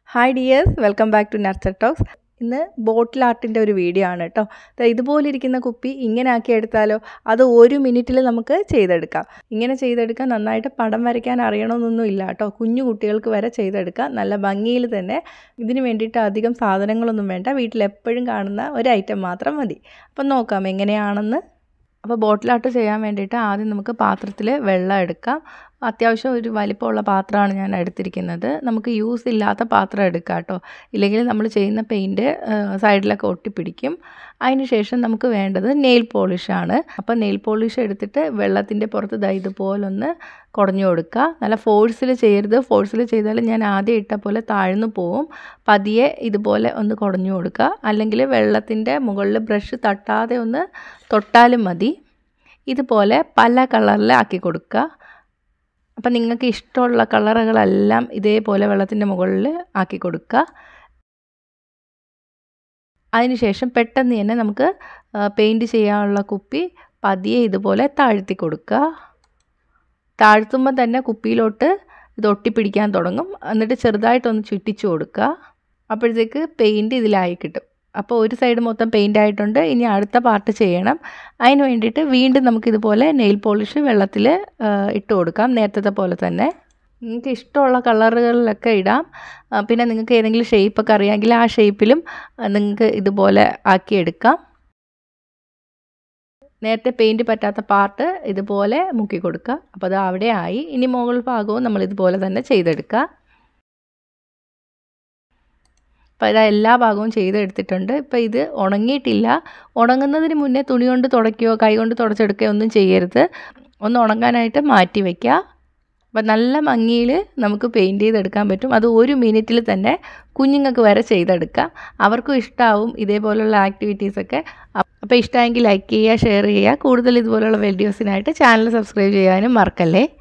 hi dears welcome back to nurture talks ഇന്ന് bottle ആർട്ടിൻ്റെ ഒരു video ആണ് കേട്ടോ ദാ ഇതുപോലെ ഇരിക്കുന്ന കുപ്പി ഇങ്ങനെ ആക്കി എടുത്താലോ അത് ഒരു മിനിറ്റിൽ നമുക്ക് ചെയ്തെടുക്കാം ഇങ്ങനെ ചെയ്തെടുക്കാൻ നന്നായിട്ട് പടം വരയ്ക്കാൻ അറിയണമെന്നൊന്നും ഇല്ല കേട്ടോ കുഞ്ഞു കുട്ടികൾക്ക് വരെ ചെയ്തെടുക്കാം നല്ല ഭംഗിയിൽ തന്നെ ഇതിന് വേണ്ടിയിട്ട് അധികം സാധനങ്ങളൊന്നും വേണ്ട വീട്ടിൽ എപ്പോഴും കാണുന്ന ഒരു ഐറ്റം മാത്രം മതി അപ്പം നോക്കാം എങ്ങനെയാണെന്ന് അപ്പോൾ ബോട്ടിൽ ആർട്ട് ചെയ്യാൻ വേണ്ടിയിട്ട് ആദ്യം നമുക്ക് പാത്രത്തിൽ വെള്ളം എടുക്കാം അത്യാവശ്യം ഒരു വലിപ്പമുള്ള പാത്രമാണ് ഞാൻ എടുത്തിരിക്കുന്നത് നമുക്ക് യൂസ് ഇല്ലാത്ത പാത്രം എടുക്കാം കേട്ടോ ഇല്ലെങ്കിൽ നമ്മൾ ചെയ്യുന്ന പെയിൻറ്റ് സൈഡിലൊക്കെ ഒട്ടിപ്പിടിക്കും അതിന് ശേഷം നമുക്ക് വേണ്ടത് നെയിൽ പോളിഷാണ് അപ്പോൾ നെയിൽ പോളിഷ് എടുത്തിട്ട് വെള്ളത്തിൻ്റെ പുറത്ത് ദാ ഇതുപോലൊന്ന് കുടഞ്ഞു കൊടുക്കുക നല്ല ഫോഴ്സിൽ ചെയ്യരുത് ഫോഴ്സിൽ ചെയ്താൽ ഞാൻ ആദ്യം ഇട്ട പോലെ താഴ്ന്നു പോവും പതിയെ ഇതുപോലെ ഒന്ന് കുടഞ്ഞു കൊടുക്കുക അല്ലെങ്കിൽ വെള്ളത്തിൻ്റെ മുകളിൽ ബ്രഷ് തട്ടാതെ ഒന്ന് തൊട്ടാലും മതി ഇതുപോലെ പല കളറിൽ ആക്കി കൊടുക്കുക അപ്പം നിങ്ങൾക്ക് ഇഷ്ടമുള്ള കളറുകളെല്ലാം ഇതേപോലെ വെള്ളത്തിൻ്റെ മുകളിൽ ആക്കി കൊടുക്കുക അതിനുശേഷം പെട്ടെന്ന് തന്നെ നമുക്ക് പെയിൻറ്റ് ചെയ്യാനുള്ള കുപ്പി പതിയെ ഇതുപോലെ താഴ്ത്തി കൊടുക്കുക താഴ്ത്തുമ്പോൾ തന്നെ കുപ്പിയിലോട്ട് ഇത് ഒട്ടിപ്പിടിക്കാൻ തുടങ്ങും എന്നിട്ട് ചെറുതായിട്ടൊന്ന് ചുറ്റിച്ചു കൊടുക്കുക അപ്പോഴത്തേക്ക് പെയിൻറ്റ് ഇതിലായി കിട്ടും അപ്പോൾ ഒരു സൈഡ് മൊത്തം പെയിൻ്റ് ആയിട്ടുണ്ട് ഇനി അടുത്ത പാർട്ട് ചെയ്യണം അതിന് വേണ്ടിയിട്ട് വീണ്ടും നമുക്കിതുപോലെ നെയിൽ പോളിഷ് വെള്ളത്തിൽ ഇട്ട് കൊടുക്കാം നേരത്തെ പോലെ തന്നെ നിങ്ങൾക്ക് ഇഷ്ടമുള്ള കളറുകളിലൊക്കെ ഇടാം പിന്നെ നിങ്ങൾക്ക് ഏതെങ്കിലും ഷേപ്പൊക്കെ അറിയാമെങ്കിൽ ആ ഷേപ്പിലും നിങ്ങൾക്ക് ഇതുപോലെ ആക്കിയെടുക്കാം നേരത്തെ പെയിൻറ്റ് പറ്റാത്ത പാർട്ട് ഇതുപോലെ മുക്കി കൊടുക്കുക അപ്പോൾ അത് അവിടെ ആയി ഇനി മുകൾ ഭാഗവും നമ്മൾ ഇതുപോലെ തന്നെ ചെയ്തെടുക്കുക അപ്പോൾ ഇതാ എല്ലാ ഭാഗവും ചെയ്തെടുത്തിട്ടുണ്ട് ഇപ്പോൾ ഇത് ഉണങ്ങിയിട്ടില്ല ഉണങ്ങുന്നതിന് മുന്നേ തുണി കൊണ്ട് തുടയ്ക്കുകയോ കൈ കൊണ്ട് തുടച്ചെടുക്കുകയോ ഒന്നും ചെയ്യരുത് ഒന്ന് ഉണങ്ങാനായിട്ട് മാറ്റി വയ്ക്കുക അപ്പം നല്ല ഭംഗിയിൽ നമുക്ക് പെയിൻറ്റ് ചെയ്തെടുക്കാൻ പറ്റും അത് ഒരു മിനിറ്റിൽ തന്നെ കുഞ്ഞുങ്ങൾക്ക് വരെ ചെയ്തെടുക്കാം അവർക്കും ഇഷ്ടമാവും ഇതേപോലുള്ള ആക്ടിവിറ്റീസൊക്കെ അപ്പോൾ ഇഷ്ടമെങ്കിൽ ലൈക്ക് ചെയ്യുക ഷെയർ ചെയ്യുക കൂടുതൽ ഇതുപോലുള്ള വീഡിയോസിനായിട്ട് ചാനൽ സബ്സ്ക്രൈബ് ചെയ്യാനും മറക്കല്ലേ